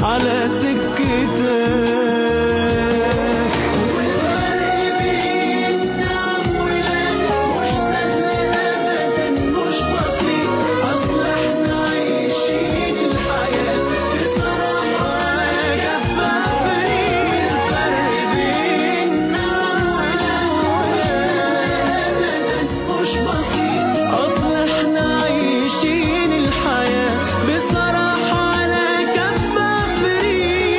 على سكتك والفرق بين نعم ولا مش سهل ابدا مش بسيط اصل احنا عايشين الحياه بصراحه يا جفافين الفرق بين نعم ولا مش سهل ابدا مش بسيط اصل احنا عايشين الحياه بصراحه على جفافين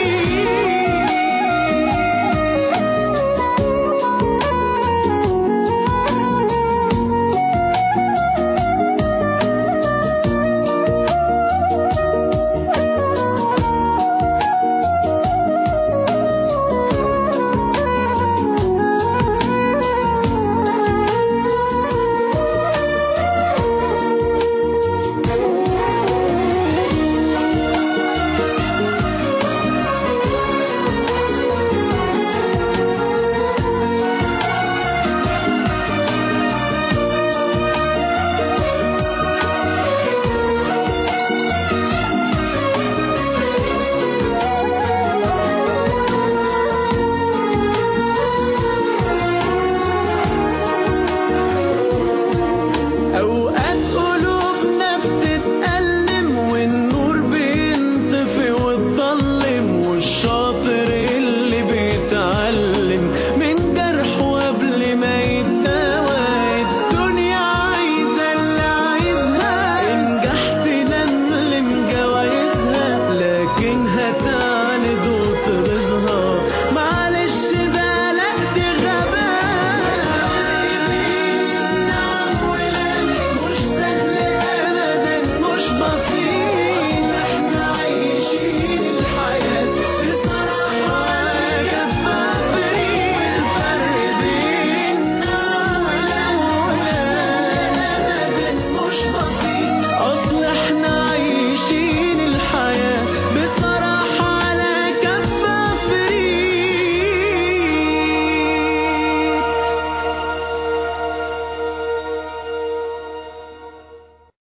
أوقات قلوبنا بتتألم والنور بينطفي وتضلم والشر